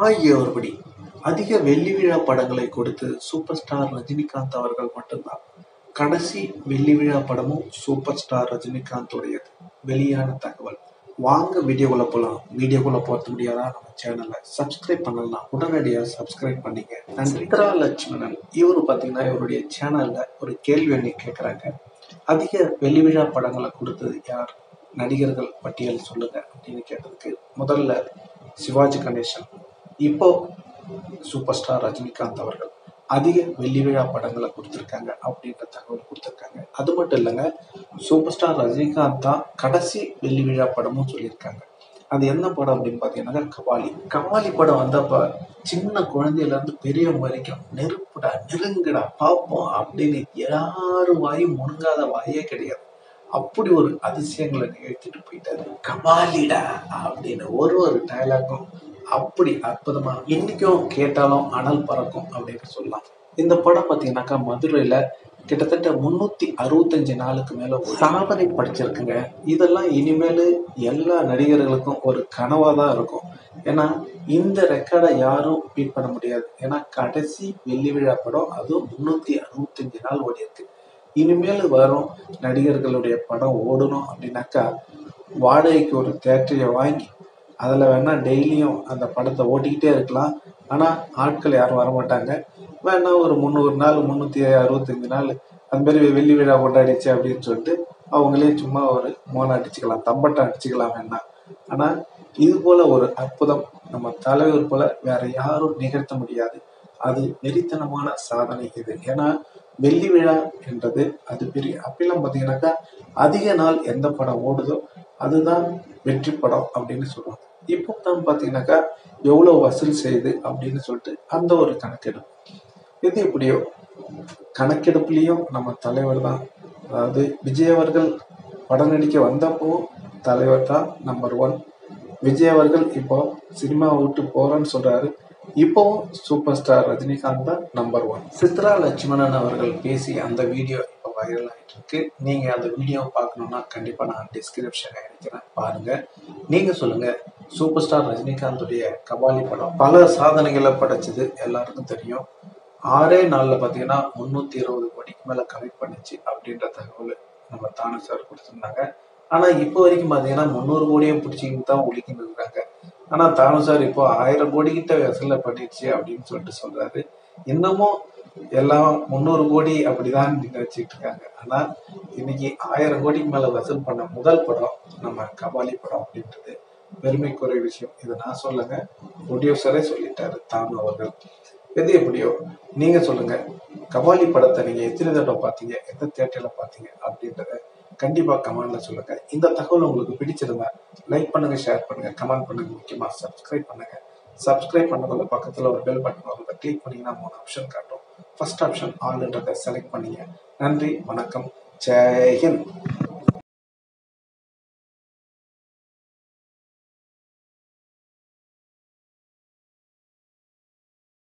ஆகிய ஒருபடி அதிக வெள்ளி விழா படங்களை கொடுத்து சூப்பர் ஸ்டார் ரஜினிகாந்த் அவர்கள் மட்டும்தான் கடைசி வெள்ளி விழா படமும் சூப்பர் ஸ்டார் ரஜினிகாந்தோடையது வெளியான தகவல் வாங்க வீடியோக்குள்ள போகலாம் வீடியோக்குள்ள போகிறது முடியாதா நம்ம சேனலை சப்ஸ்கிரைப் பண்ணலாம் உடனடியாக சப்ஸ்கிரைப் பண்ணிங்க நன்றி சித்ரா லட்சுமணன் இவர் பார்த்தீங்கன்னா இவருடைய சேனலில் ஒரு கேள்வி ஒன்று கேட்குறாங்க அதிக வெள்ளி விழா படங்களை கொடுத்தது யார் நடிகர்கள் பட்டியல் சொல்லுங்க அப்படின்னு கேட்டதுக்கு முதல்ல சிவாஜி கணேசன் இப்போ சூப்பர் ஸ்டார் ரஜினிகாந்த் அவர்கள் அதிக வெள்ளி விழா படங்களை கொடுத்துருக்காங்க அப்படின்ற தகவல் கொடுத்துருக்காங்க அது மட்டும் இல்லைங்க சூப்பர் ஸ்டார் ரஜினிகாந்த் தான் கடைசி வெள்ளி விழா படமும் சொல்லியிருக்காங்க அது என்ன படம் அப்படின்னு பார்த்தீங்கன்னா கபாலி கபாலி படம் வந்தப்ப சின்ன குழந்தையில இருந்து பெரியவங்க வரைக்கும் நெருப்புடா நெருங்குடா பார்ப்போம் அப்படின்னு யாரும் வாயும் முணுங்காத வாயே கிடையாது அப்படி ஒரு அதிசயங்களை நிகழ்த்திட்டு போயிட்டாரு கபாலிடா அப்படின்னு ஒரு ஒரு டயலாகும் அப்படி அற்புதமா இன்னைக்கும் கேட்டாலும் அனல் பறக்கும் அப்படின்னு சொல்லலாம் இந்த படம் பார்த்தீங்கன்னாக்கா மதுரையில கிட்டத்தட்ட முன்னூத்தி அறுபத்தஞ்சு நாளுக்கு மேல ஒரு சாதனை படிச்சிருக்குங்க இதெல்லாம் இனிமேல் எல்லா நடிகர்களுக்கும் ஒரு கனவா தான் இருக்கும் ஏன்னா இந்த ரெக்கார்டை யாரும் பீட் பண்ண முடியாது ஏன்னா கடைசி வெள்ளி விழா படம் அதுவும் முன்னூத்தி அறுபத்தஞ்சு நாள் ஓடி இருக்கு இனிமேல் வரும் நடிகர்களுடைய படம் ஓடணும் அப்படின்னாக்கா வாடகைக்கு ஒரு தேட்டரையை வாங்கி அதில் வேணா டெய்லியும் அந்த படத்தை ஓட்டிக்கிட்டே இருக்கலாம் ஆனால் ஆட்கள் யாரும் வரமாட்டாங்க வேணா ஒரு முந்நூறு நாள் முந்நூற்றி அறுபத்தஞ்சு நாள் அது மாதிரி வெள்ளி விழா கொண்டாடிச்சு அப்படின்னு சொல்லிட்டு அவங்களே சும்மா ஒரு மோனை அடிச்சுக்கலாம் தம்பட்டம் அடிச்சுக்கலாம் வேணா ஆனால் இது போல ஒரு அற்புதம் நம்ம தலைவர் போல வேற யாரும் நிகழ்த்த முடியாது அது வெறித்தனமான சாதனை இது ஏன்னா வெள்ளி விழா என்றது அது பெரிய அப்பெல்லாம் பார்த்தீங்கன்னாக்கா அதிக நாள் எந்த படம் ஓடுதோ அதுதான் வெற்றி படம் அப்படின்னு சொல்லுவாங்க இப்போ தான் பார்த்தீங்கன்னாக்கா எவ்வளோ வசூல் செய்யுது அப்படின்னு சொல்லிட்டு அந்த ஒரு கணக்கெடுப்பு இது எப்படியோ கணக்கெடுப்புலேயும் நம்ம தலைவர் தான் அதாவது விஜய் அவர்கள் படம் நடிக்க வந்தப்போ தலைவர் தான் நம்பர் ஒன் விஜய் அவர்கள் இப்போ சினிமா விட்டு போறேன்னு சொல்றாரு இப்போவும் சூப்பர் ஸ்டார் ரஜினிகாந்த் தான் நம்பர் ஒன் சித்ரா லட்சுமணன் அவர்கள் பேசி அந்த வீடியோ இப்போ வைரல் ஆகிட்டு இருக்கு நீங்க அந்த வீடியோ பார்க்கணும்னா கண்டிப்பா நான் டிஸ்கிரிப்ஷன் இருக்கிறேன் பாருங்க நீங்க சொல்லுங்க சூப்பர் ஸ்டார் ரஜினிகாந்துடைய கபாலி படம் பல சாதனைகளை படைச்சது எல்லாருக்கும் தெரியும் ஆறே நாள்ல பாத்தீங்கன்னா முன்னூத்தி இருபது கோடிக்கு மேல கலெக்ட் பண்ணுச்சு அப்படின்ற தகவல் நம்ம தானு சார் கொடுத்திருந்தாங்க ஆனா இப்போ வரைக்கும் பாத்தீங்கன்னா முந்நூறு கோடியும் பிடிச்சிக்கிட்டு தான் ஒழிக்கிட்டு இருக்காங்க ஆனா தானு சார் இப்போ ஆயிரம் கோடி கிட்ட வசூல பண்ணிடுச்சு அப்படின்னு சொல்லிட்டு சொல்றாரு இன்னமும் எல்லாம் முந்நூறு கோடி அப்படிதான் நினைச்சிட்டு இருக்காங்க ஆனா இன்னைக்கு ஆயிரம் கோடிக்கு மேல வசூல் பண்ண முதல் படம் நம்ம கபாலி படம் அப்படின்றது பெருமைக்குரிய விஷயம் இதை நான் சொல்லுங்க ப்ரொடியூசரே சொல்லிட்டாரு தானு அவர்கள் எது எப்படியோ நீங்க சொல்லுங்க கபாலி படத்தை நீங்க எத்தனை தடவை பார்த்தீங்க எந்த தேட்டர்ல பார்த்தீங்க அப்படின்றத கண்டிப்பா கமெண்ட்ல சொல்லுங்க இந்த தகவல் உங்களுக்கு பிடிச்சிருந்தா லைக் பண்ணுங்க ஷேர் பண்ணுங்க கமெண்ட் பண்ணுங்க முக்கியமா சப்ஸ்கிரைப் பண்ணுங்க சப்ஸ்கிரைப் பண்ணதுல பக்கத்துல ஒரு பெல் பட்டன் வரும் அதை கிளிக் பண்ணீங்கன்னா மூணு ஆப்ஷன் காட்டும் ஃபர்ஸ்ட் ஆப்ஷன் ஆல்ன்றதை செலக்ட் பண்ணீங்க நன்றி வணக்கம் ஜெய் ஹிந்த்